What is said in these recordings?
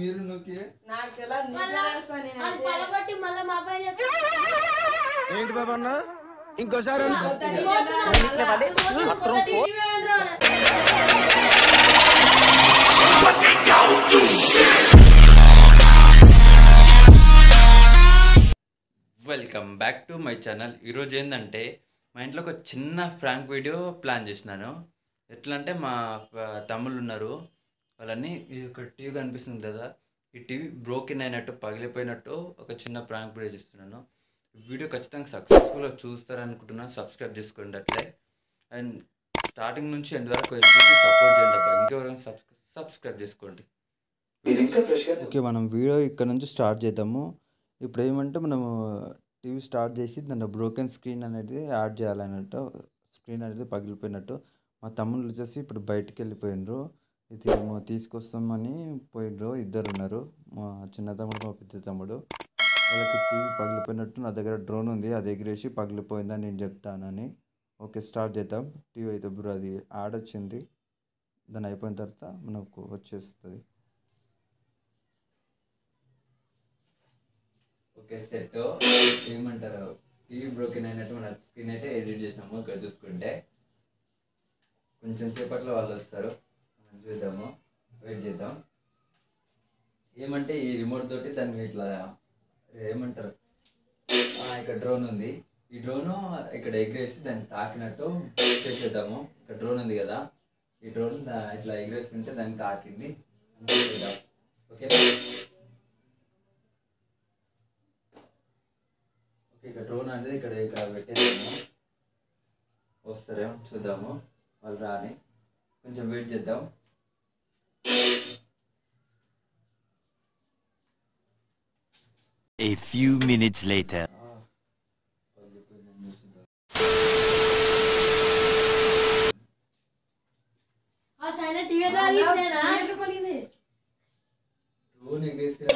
మీరు నొక్కి నాకు తెలియదు నీ మళ్ళా పేరు వేస్తా అది నేనైతే. పలగొట్టి మళ్ళా మా పైన వేస్తా. ఏంటి బాబు అన్న ఇంకోసారి అన్న. వద్దని పోతున్నా, చెప్పినా. మళ్ళా. పోతున్నా, పోతున్నా, టీవీ ఏంట్రా? Welcome back to my channel ఈరోజు ఏంటంటే మా ఇంట్లో ఒక చిన్న ఫ్రాంక్ వీడియో ప్లాన్ చేసినాను ఎట్లా అంటే మా ఆ, తమ్ముళ్ళు ఉన్నారు వాళ్ళని ఈ ఒక టీవీ కనిపిస్తుంది కదా ఈ టీవీ బ్రోకెన్ అయినట్టు పగిలిపోయినట్టు ఒక చిన్న ఫ్రాంక్ వీడియో చేస్తున్నాను ఈ వీడియో ఖచ్చితంగా సక్సెస్ఫుల్గా చూస్తారనుకుంటున్నాను సబ్స్క్రైబ్ చేసుకోండి అట్లే అండ్ స్టార్టింగ్ నుంచి ఎండ్ వరకు చూసి సపోర్ట్ చేయండి అబ్బా ఇంకెవరైనా సబ్స్క్రైబ్ చేసుకోండి ఓకే మనం వీడియో ఇక్కడ నుంచి స్టార్ట్ చేద్దాము ఇప్పుడు ఏమంటే మనము టీవీ స్టార్ట్ చేసి దాంట్లో బ్రోకెన్ స్క్రీన్ అనేది యాడ్ చేయాలన్నట్టు స్క్రీన్ అనేది పగిలిపోయినట్టు మా తమ్ముళ్ళు వచ్చేసి ఇప్పుడు బయటికి వెళ్ళిపోయినరు ఇది ఏమో తీసుకొస్తామని పోయినరు ఇద్దరు ఉన్నారు మా చిన్న తమ్ముడు మా పెద్ద తమ్ముడు వాళ్ళకి టీవీ పగిలిపోయినట్టు నా దగ్గర డ్రోన్ ఉంది అది ఎగిరేసి పగిలిపోయిందని నేను చెప్తానని ఓకే స్టార్ట్ చేద్దాం టీవీ అయితే బ్రో అది యాడ్ వచ్చింది దాని అయిపోయిన తర్వాత మనకు వచ్చేస్తుంది ఓకే సెట్ ఏమంటారు టీవీ బ్రోకెన్ అయినట్టు మన స్క్రీన్ అయితే ఎడిట్ చేసినాము ఇక్కడ చూసుకుంటే కొంచెం సేపట్లో వాళ్ళు వస్తారు మనం చూద్దాము వెయిట్ చేద్దాం ఏమంటే ఈ రిమోట్ తోటి దాన్ని ఇట్లా ఏమంటారు ఆ, ఇక్కడ డ్రోన్ ఉంది ఈ డ్రోన్ ఇక్కడ ఎగిరేసి దాన్ని తాకినట్టు చేసేద్దాము ఇక్కడ డ్రోన్ ఉంది కదా ఈ డ్రోన్ దా- ఇట్లా ఎగిరేస్తుంటే దాన్ని తాకింది అంతే చేద్దాం ఓకే ఓకే ఇక డ్రోన్ అనేది ఇక్కడ ఇక్కడ పెట్టేసాము వస్తారేమో చూద్దాము వాళ్ళు రాని కొంచెం వెయిట్ చేద్దాం A few minutes later. ఆ, పగిలిపోయిందని చూసుకుందాం. ఆ సైనా టీవీ తాగిచ్చేనా? ఏంటి పలిగింది? డ్రోన్ ఎగరేసి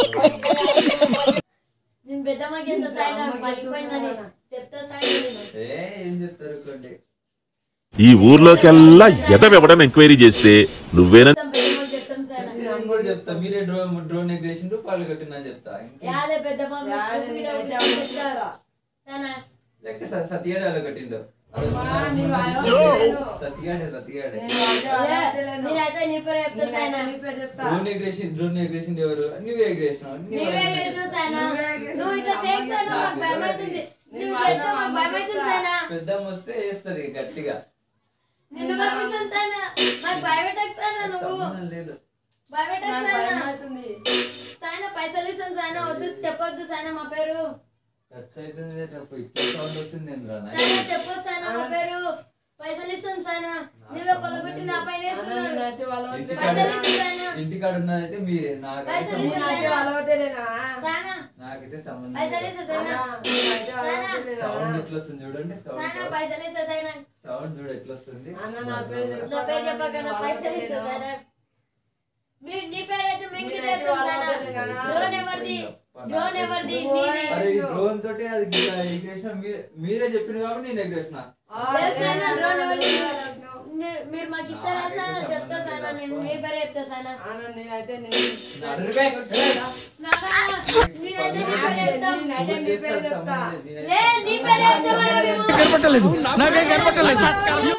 నేను పెద్దమ్మకి ఎంత సైనా పగిలిపోయిందని చెప్తా సైనా నేను. ఏ ఏం చెప్తారు కొండి ఈ ఊర్లోకెల్లా ఎదవెవడని ఎంక్వైరీ చేస్తే నువ్వేనా చెప్తాం, పెద్దమ్మకి చెప్తాం సైనా. నేను కూడా చెప్తా మీరే డ్రోన్ డ్రోన్ ఎగరేసిండ్రు పాలు కట్టిందని చెప్తా ఇంకే- యాదే పెద్దమ్మకి యాదే టీవీ నేనైతే తాగిచ్చి అమ్మ చెప్తా. సైనా, లేకపోతే స- సతియాడే వాళ్ళు కట్టిండు అమ్మా, నేను వాళ్ళ సతియాడే సతియాడే నేను వాళ్ళ వాళ్ళ లే, అంటలేను. నేనైతే నీ పేరు చెప్తా సైనా. నేనైతే నీ పేరు చెప్తా. డ్రోన్ ఎగరేసింది డ్రోన్ ఎగరేసింది ఎవరు నువ్వే ఎగరేసినావు నీవే ఎగరేసినావు సైనా. నువ్వే ఎగరేసినావు. నువ్వు ఇట్లా చేయకు సైనా, మాకు భయం అవుతుంది. నువ్వు చెప్తే మాకు భయం అవుతుంది సైనా. పెద్దమ్మ వస్తే వేస్తుంది గట్టిగా నిన్ను కనిపిస్తుంది సైనా. మాకు భయపెట్టకు సైనా నువ్వు. సంబంధం లేదు భయపెట్టకు నాకు సైనా. భయం అవుతుంది. సైనా పైసలు ఇస్తాం సైనా వద్దు చెప్పొద్దు సైనా మా పేరు టచ్ అవుతుంది అప్పుడు ఇట్లా సౌండ్ వస్తుంది ఏంద్రా నాయన? సైనా చెప్పొద్దు సైనా మా పేరు పైసలు ఇస్తాం సైనా నువ్వే పొలగొట్టి నా పైన అన్న, వేస్తున్నావు నేనైతే వాళ్ళ ఇంటికాడ పైసలు ఇస్తాం సైనా ఇంటికాడ ఉన్నదైతే మీరే నాకు పైసలు నేను ఇస్తాం అయితే వాళ్ళ ఒకటేలేనా? సైనా నాకైతే సంబంధం పైసలు లేదు. ఇస్తాం సైనా అన్న, నేనైతే వాళ్ళ సైనా. ఒకటేలేనా? సౌండ్ ఎట్లా వస్తుంది చూడండి సైనా సౌండ్ పైసలు ఇస్తా సైనా సౌండ్ చూడు ఎట్లా వస్తుంది అన్న, నా పేరు చెప్పు. నా పేరు చెప్పకనా పైసలు ఇస్తా సైనా మీ నీ పేరు అయితే మీకు నేనైతే చేస్తాం వాళ్ళ సైనా ఒకటేలేనా? డ్రోన్ ఎవరిది డ్రోన్ ఎవరిది నీది అరే ఈ డ్రోన్ తోటి అది గిట్లా ఎగరేసిన మీరే మీరే చెప్పింది కాబట్టి నేను ఎగరేసిన ఆ, లేదు సైనా, డ్రోన్ ఎవరిది అన్న, నే- మీరు మాకు ఇస్తారా సైనా చెప్తా సైనా నేను మీ పేరు చెప్తా సైనా నేనైతే నేను- నడురుపై. నానా, నేనైతే నీ పేరు చెప్తాం నేనైతే నీ పేరు చెప్తా. లే నీ పేరు చెప్తామని మేము కనపట్టలేదు నాకేం కనపట్టలేదు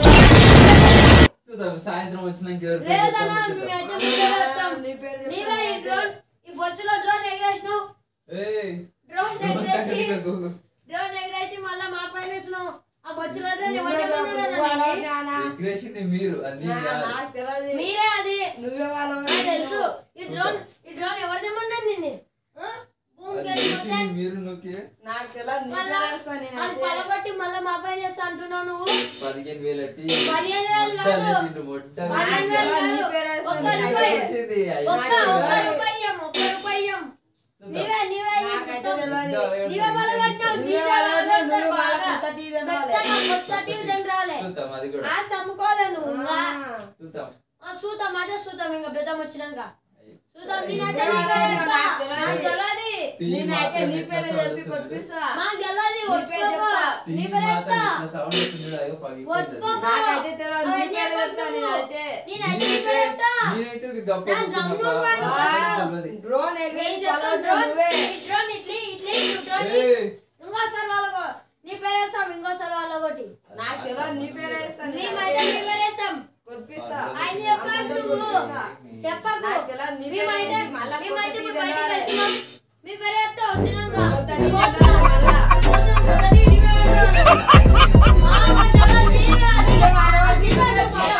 చూద్దాం సాయంత్రం వచ్చినాక ఎవరు పేరు లేదన్నా చెప్తారో చూద్దాం. మేమైతే మీ పేరు చెప్తాం నీ పేరు చెప్తా. నీవే ఈ డ్రోన్ ఈ బొచ్చులో డ్రోన్ ఎగరేసినావు ఏయ్, డ్రోన్ డ్రోన్ ఎగరేసి దగ్గరికి పోకు. డ్రోన్ ఎగరేసి మళ్ళా మా పైన వేసినావు ఆ బొచ్చులో డ్రోన్ ఎవరు నువ్వే చెప్పమన్నాడు నువ్వు వాళ్ళ అన్నది? ఒకటేనా? ఎగరేసింది మీరు అది నా- నేను కాదు. నాకు తెలియదు. మీరే అది నువ్వే వాళ్ళ నాకు ఒకటేనా? తెలుసు ఈ డ్రోన్ ఈ డ్రోన్ ఎవరు తెమ్మన్నది నిన్ను ఆ? భూమికి అది వెళ్ళి నీకు మొత్తం మీరు నొక్కి నాకు తెలియదు. నీ మళ్ళా పేరు వేస్తా అది నేనైతే. పలగొట్టి మళ్ళా మా పైన వేస్తా అంటున్నావు నువ్వు పదిహేను వేలు అట్టి పదిహేను వేలు మొట్ట కాదు. లేచిండు, మొట్ట పదిహేను లేచిండు. వేలు నీ కాదు. పేరు వేస్తా ఒక్క నేనైతే. రూపాయి తెలిసింది, అయ్యి. ఒక్క నాకు ఒక్క తెలియదు. రూపాయి ఇయ్యం, ఒక్క రూపాయి ఇయ్యం. చూద్దాం. నీవే నీవే ఇయ్యం నాకైతే మొత్తం. తెలియదు. నీవే పలగొట్టావు, నువ్వే నీవే వాళ్ళ ఒకటే, పలగొట్టావు నువ్వే వాళ్ళ బాగా. కొత్త టీవీ తెలవాలి. పెద్దగా కొత్త టీవీ తింటాలే. చూద్దాం అది కూడా ఆస్తి అమ్ముకోలే నువ్వు ఇంకా. ఆ. చూద్దాం ఆ, చూద్దాం అదే చూద్దాం ఇంకా పెద్దం వచ్చినాక అయ్యి. చూద్దాం అయ్యి. నేనైతే నాకు నీ పేరే చెప్తా. తెలియదు. నాకు తెలియదు. టీ నేనైతే మాత్రం నీ ఎట్లా పేరే sound చెప్పి వస్తుంది? కొట్టిస్తా. మాకు తెలియదు నీ పేరు వచ్చుకోకో చెప్తా. టీ నీ పేరు మాత్రం చెప్తా ఎట్లా sound వస్తుంది? అయ్యో పగిలిపోతుంది. వచ్చుకో. నాకైతే తెలియదు. నీ అవన్నీ పేరు చెప్పొద్దు చెప్తా నువ్వు. నేనైతే. నేనైతే నీ పేరు చెప్తా నేనైతే ఒక గప్ప నా గమ్మున చెప్తున్నా వాడు. తెలియదు. డ్రోన్ నేను ఎగిరి చెప్తా పలవటం డ్రోన్ నువ్వే ఈ డ్రోన్ ఇట్లీ ఇట్లీ ఈ డ్రోన్ ఏయ్, ఇంకోసారి వాళ్ళకు నీ పేరు వేస్తాం ఇంకోసారి వాళ్ళకొకటి నాకు తెలియదు నీ పేరే వేస్తాను మేమైతే మీ పేరు వేస్తాం కొట్టిస్తా ఆయన చెప్పాడు నువ్వు చెప్పకు నాకు తెలియదు నీ పేరే మేమైతే వేసి మళ్ళా మేమైతే ఇప్పుడు కొట్టి బయటికి తినాలి. వెళ్తున్నాం మీ పేరు చెప్తే వచ్చినాక వద్దని పోతాం. తినాలి మళ్ళా. పోతాం, పోతాం, ఈ పేరు చెప్తాం. ఆ, మధ్యలో నీవే అది. నీవే చెప్పాలా?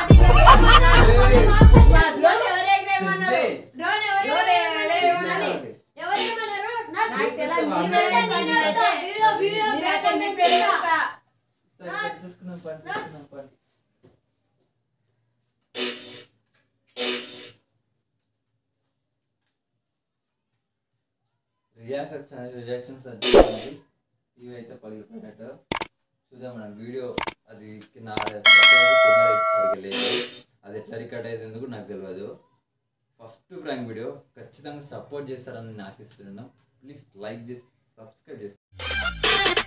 మా డ్రోన్ ఎవరు ఎగరేయమన్నారు? డ్రోన్ ఎవరు డ్రోన్ ఎగరేయమన్నారు? ఎగరేయమన్నారు. ఎవరు ఏమన్నారు? నా- నాకు తెలియదు నీ నీవైతే పేరే నేను వేస్తాను. వేస్తా. వీడియో వీడియో నేనైతే నీ పెట్టండి పేరే చెప్తా. వేస్తా. సరే, సరే, చూసుకుందాం, పని, చూసుకుందాం, పని. రియాక్షన్ రియాక్షన్స్ అంటే ఇవైతే పగిలిపోయినట్టు చూద్దాం మనం వీడియో అది నా కెమెరా సరిగ్గా లేదు అది ఎట్లా రికార్డ్ అయ్యేది ఎందుకు నాకు తెలియదు ఫస్ట్ ఫ్రాంక్ వీడియో ఖచ్చితంగా సపోర్ట్ చేస్తారని నేను ఆశిస్తున్నాను ప్లీజ్ లైక్ చేసి సబ్స్క్రైబ్ చేసి